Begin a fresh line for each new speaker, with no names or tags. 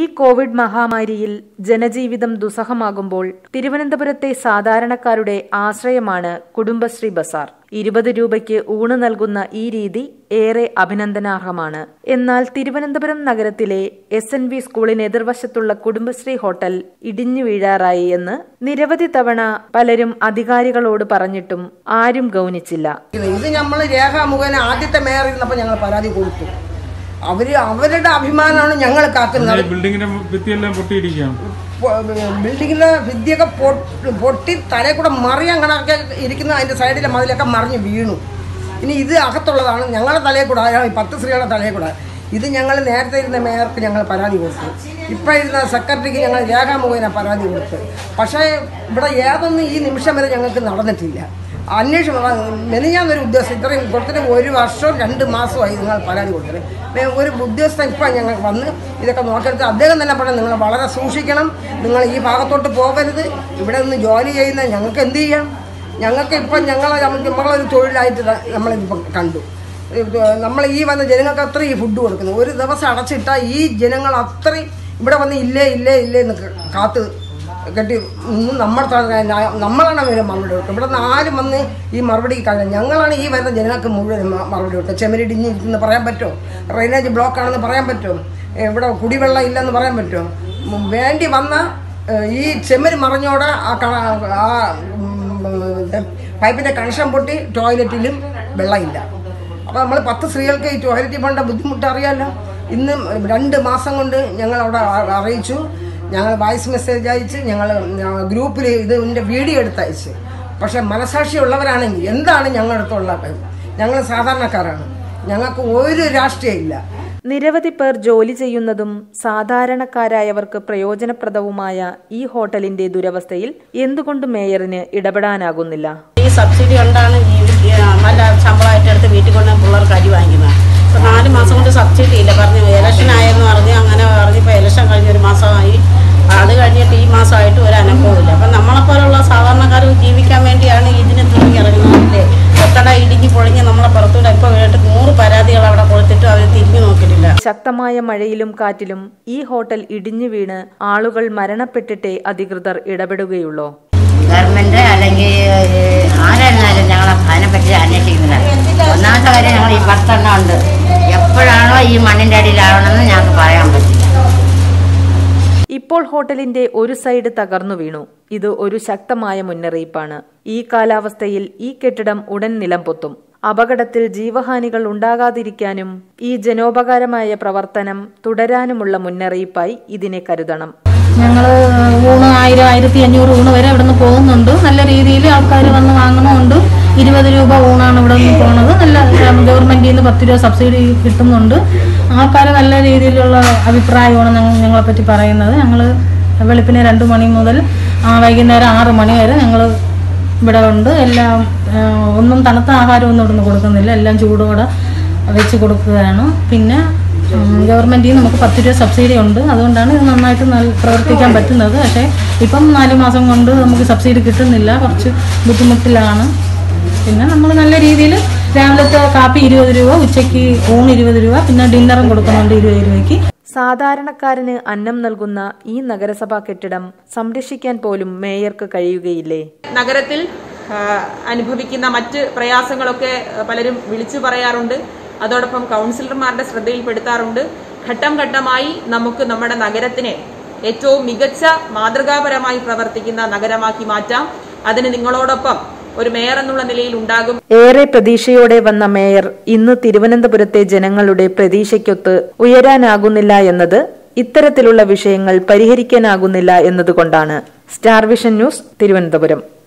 Covid മഹാമാരിയിൽ ജനജീവിതം ദുസ്സഹമാകുമ്പോൾ തിരുവനന്തപുരത്തെ സാധാരണക്കാരുടെ ആശ്രയമാണ് കുടുംബശ്രീ ബസാർ ഇരുപത് രൂപയ്ക്ക് ഊണ് നൽകുന്ന ഈ രീതി ഏറെ അഭിനന്ദനാർഹമാണ് എന്നാൽ തിരുവനന്തപുരം നഗരത്തിലെ എസ് എൻ വി സ്കൂളിന് എതിർവശത്തുള്ള കുടുംബശ്രീ ഹോട്ടൽ ഇടിഞ്ഞു വീഴാറായി എന്ന് നിരവധി തവണ പലരും അധികാരികളോട് പറഞ്ഞിട്ടും ആരും ഗൗനിച്ചില്ല
ഇത് നമ്മൾ രേഖാമുഖേന ആദ്യത്തെ മേയർ ഇരുന്നപ്പോൾ ഞങ്ങൾ പരാതി കൊടുത്തു അവര് അവരുടെ അഭിമാനമാണ് ഞങ്ങൾ കാക്കുന്നത്
ഈ ബിൽഡിങ്ങിന്റെ ഭിത്തിയെല്ലാം പൊട്ടിയിരിക്കുകയാണ്
പൊ- ബിൽഡിങ്ങിലെ ഭിത്തിയൊക്കെ പൊട്ടി- പൊട്ടി തലയിൽ കൂടെ മറിയാൻ കണക്കെ ഇരിക്കുന്ന അതിന്റെ സൈഡിലെ മതിലൊക്കെ മറിഞ്ഞ് വീണു ഇനി ഇത് അകത്തുള്ളതാണ് ഞങ്ങളുടെ തലയിൽ കൂടെ ആ ഈ പത്ത് സ്ത്രീകളുടെ തലയിൽ കൂടെ ഇത് ഞങ്ങൾ നേരത്തെ ഇരുന്ന മേയർക്ക് ഞങ്ങൾ പരാതി കൊടുത്തു ഇപ്പം ഇരുന്ന സെക്രട്ടറിക്ക് ഞങ്ങൾ രേഖാമുഖേന പരാതി കൊടുത്തു പക്ഷേ ഇവിടെ ഏതൊന്നും ഈ നിമിഷം വരെ ഞങ്ങൾക്ക് നടന്നിട്ടില്ല അന്വേഷണം മെനിഞ്ഞാന്നൊരു ഉദ്യോഗസ്ഥൻ ഇത്രയും കൊടുത്തിട്ട് ഒരു വർഷവും രണ്ട് മാസമായി നിങ്ങൾ പരാതി കൊടുത്തത് മേ- ഒരു ഉദ്യോഗസ്ഥൻ ഇപ്പം ഞങ്ങൾ വന്ന് ഇതൊക്കെ നോക്കിയെടുത്ത് അദ്ദേഹം തന്നെ പറഞ്ഞു നിങ്ങൾ വളരെ സൂക്ഷിക്കണം നിങ്ങൾ ഈ ഭാഗത്തോട്ട് പോകരുത് ഇവിടെ നിന്ന് ജോലി ചെയ്യുന്ന ഞങ്ങൾക്ക് എന്ത് ചെയ്യാം ഞങ്ങൾക്ക് ഇപ്പം ഞങ്ങളെ നമ്മളൊരു തൊഴിലായിട്ട് ത- നമ്മളിപ്പം കണ്ടു ഇത് നമ്മൾ ഈ വന്ന ജനങ്ങൾക്ക് അത്രയും ഈ ഫുഡ് കൊടുക്കുന്നു ഒരു ദിവസം അടച്ചിട്ടാൽ ഈ ജനങ്ങൾ അത്രയും ഇവിടെ വന്ന് ഇല്ലേ ഇല്ലേ ഇല്ലേ എന്ന് ക- കാത്ത് കെട്ടി നിന്ന് നമ്മുടെ ത- ന്യായ- നമ്മളാണ് അവര് മറുപടി കൊടുക്കുക ഇവിടെ നിന്ന് ആരും വന്ന് ഈ മറുപടി കഴിഞ്ഞ ഞങ്ങളാണ് ഈ വരുന്ന ജനങ്ങൾക്ക് മുഴുവൻ മ- മറുപടി കൊടുക്കുക ചെമരിടിഞ്ഞിരിക്കുന്നു പറയാൻ പറ്റുമോ ഡ്രെയിനേജ് ബ്ലോക്ക് ആണെന്ന് പറയാൻ പറ്റുമോ ഏ, ഇവിടെ കുടിവെള്ളം ഇല്ലെന്ന് പറയാൻ പറ്റുമോ ഉം, വേണ്ടി വന്ന ഏ, ഈ ചെമ്മരി മറിഞ്ഞോടെ ആ കണ ആ ഉം, ഇത് പൈപ്പിന്റെ കണക്ഷൻ പൊട്ടി ടോയ്ലറ്റിലും വെള്ളമില്ല അപ്പോൾ നമ്മൾ പത്ത് സ്ത്രീകൾക്ക് ഈ ടോയ്ലറ്റിൽ പോകേണ്ട ബുദ്ധിമുട്ട് അറിയാമല്ലോ ഇന്ന് രണ്ട് മാസം കൊണ്ട് ഞങ്ങൾ അവിടെ അ- അറിയിച്ചു ഞങ്ങൾ വോയിസ് മെസ്സേജ് അയച്ച് ഞങ്ങൾ ഗ്രൂപ്പിൽ ഇതിൻ്റെ വീഡിയോ എടുത്ത് അയച്ച് പക്ഷേ മനസാക്ഷിയുള്ളവരാണെങ്കിൽ എന്താണ് ഞങ്ങളുടെ അടുത്തുള്ള ഞങ്ങൾ സാധാരണക്കാരാണ് ഞങ്ങൾക്ക് ഒരു രാഷ്ട്രീയമില്ല
നിരവധി പേർ ജോലി ചെയ്യുന്നതും സാധാരണക്കാരായവർക്ക് പ്രയോജനപ്രദവുമായ ഈ ഹോട്ടലിന്റെ ദുരവസ്ഥയിൽ എന്തുകൊണ്ട് മേയറിന് ഇടപെടാനാകുന്നില്ല
ഈ സബ്സിഡി കൊണ്ടാണ് ജീവി നല്ല ശമ്പളമായിട്ട് എടുത്ത് വീട്ടിൽ കൊണ്ട് പിള്ളേർക്ക് അരി വാങ്ങിക്കുന്നത് ഇപ്പം നാല് മാസം കൊണ്ട് സബ്സിഡി ഇല്ല പറഞ്ഞു ഇലക്ഷൻ ആയെന്ന് പറഞ്ഞ് അങ്ങനെ പറഞ്ഞിപ്പോൾ ഇലക്ഷൻ കഴിഞ്ഞ ഒരു മാസമായി അത് കഴിഞ്ഞിട്ട് ഈ മാസമായിട്ട് ഒരു അനക്കവുമില്ല അപ്പം നമ്മളെപ്പോലുള്ള സാധാരണക്കാർ ജീവിക്കാൻ വേണ്ടിയാണ് ഇതിന് തുണി ഇറങ്ങുന്നതില്ലേ ഒത്തട ഇടിഞ്ഞ് പൊളിഞ്ഞ് നമ്മളെ പുറത്തൂടെ ഇപ്പോൾ വീട്ട് നൂറ് പരാതികൾ അവിടെ കൊടുത്തിട്ട് അവർ തിരിഞ്ഞു നോക്കിയിട്ടില്ല
ശക്തമായ മഴയിലും കാറ്റിലും ഈ ഹോട്ടൽ ഇടിഞ്ഞു വീണ് ആളുകൾ മരണപ്പെട്ടിട്ടേ അധികൃതർ ഇടപെടുകയുള്ളൂ
ഗവൺമെന്റ് അല്ലെങ്കിൽ ഏഹ്, ആരായിരുന്നാലും ഞങ്ങൾ അതിനെപ്പറ്റി അന്വേഷിക്കുന്നില്ല ഒന്നാമത്തെ കാര്യം ഞങ്ങൾ ഈ പത്തെണ്ണം ഉണ്ട് എപ്പോഴാണോ ഈ മണ്ണിന്റെ അടിയിലാവണമെന്ന് ഞങ്ങൾക്ക് പറയാൻ പറ്റില്ല
ഇപ്പോൾ ഹോട്ടലിന്റെ ഒരു സൈഡ് തകർന്നു വീണു ഇത് ഒരു ശക്തമായ മുന്നറിയിപ്പാണ് ഈ കാലാവസ്ഥയിൽ ഈ കെട്ടിടം ഉടൻ നിലംപൊത്തും അപകടത്തിൽ ജീവഹാനികൾ ഉണ്ടാകാതിരിക്കാനും ഈ ജനോപകാരമായ പ്രവർത്തനം തുടരാനുമുള്ള മുന്നറിയിപ്പായി ഇതിനെ കരുതണം
ഞങ്ങൾ ഊണ് ആയിരം ആയിരത്തി അഞ്ഞൂറ് ഊണ് വരെ ഇവിടെ നിന്ന് പോകുന്നുണ്ട് നല്ല രീതിയിൽ ആൾക്കാർ വന്ന് വാങ്ങണമുണ്ട് ഇരുപത് രൂപ ഊണാണ് ഇവിടെ നിന്ന് പോണത് നല്ല ഗവൺമെന്റിൽ നിന്ന് പത്ത് രൂപ സബ്സിഡി കിട്ടുന്നുണ്ട് ആൾക്കാർ നല്ല രീതിയിലുള്ള അഭിപ്രായമാണ് ഞങ്ങൾ ഞങ്ങളെ പറ്റി പറയുന്നത് ഞങ്ങൾ വെളുപ്പിന് രണ്ട് മണി മുതൽ ആ, വൈകുന്നേരം ആറ് മണി വരെ ഞങ്ങൾ ഇവിടെ ഉണ്ട് എല്ലാം ആ, ഒന്നും തണുത്ത ആഹാരമൊന്നും ഇവിടുന്ന് കൊടുക്കുന്നില്ല എല്ലാം ചൂടോടെ വെച്ച് കൊടുക്കുകയാണ് പിന്നെ ഉം, ഗവൺമെന്റിൽ നിന്ന് നമുക്ക് പത്ത് രൂപ സബ്സിഡി ഉണ്ട് അതുകൊണ്ടാണ് ഇത് നന്നായിട്ട് നല്ല പ്രവർത്തിക്കാൻ പറ്റുന്നത് പക്ഷേ ഇപ്പം നാല് മാസം കൊണ്ട് നമുക്ക് സബ്സിഡി കിട്ടുന്നില്ല കുറച്ച് ബുദ്ധിമുട്ടിലാണ് പിന്നെ നമ്മൾ നല്ല രീതിയിൽ രാവിലത്തെ കാപ്പി ഇരുപത് രൂപ ഉച്ചയ്ക്ക് ഊണ് ഇരുപത് രൂപ പിന്നെ ഡിന്നറും കൊടുക്കുന്നുണ്ട് ഇരുപത് രൂപയ്ക്ക്
സാധാരണക്കാരന് അന്നം നൽകുന്ന ഈ നഗരസഭാ കെട്ടിടം സംരക്ഷിക്കാൻ പോലും മേയർക്ക് കഴിയുകയില്ലേ
നഗരത്തിൽ ആ, അനുഭവിക്കുന്ന മറ്റ് പ്രയാസങ്ങളൊക്കെ ആ, പലരും വിളിച്ചു പറയാറുണ്ട് അതോടൊപ്പം കൗൺസിലർമാരുടെ ശ്രദ്ധയിൽപ്പെടുത്താറുണ്ട് ഘട്ടം ഘട്ടമായി നമുക്ക് നമ്മുടെ നഗരത്തിനെ ഏറ്റവും മികച്ച മാതൃകാപരമായി പ്രവർത്തിക്കുന്ന നഗരമാക്കി മാറ്റാം അതിന് നിങ്ങളോടൊപ്പം ഒരു മേയർ എന്നുള്ള നിലയിൽ ഉണ്ടാകും
ഏറെ പ്രതീക്ഷയോടെ വന്ന മേയർ ഇന്ന് തിരുവനന്തപുരത്തെ ജനങ്ങളുടെ പ്രതീക്ഷയ്ക്കൊത്ത് ഉയരാനാകുന്നില്ല എന്നത് ഇത്തരത്തിലുള്ള വിഷയങ്ങൾ പരിഹരിക്കാനാകുന്നില്ല എന്നതുകൊണ്ടാണ് സ്റ്റാർ വിഷൻ ന്യൂസ് തിരുവനന്തപുരം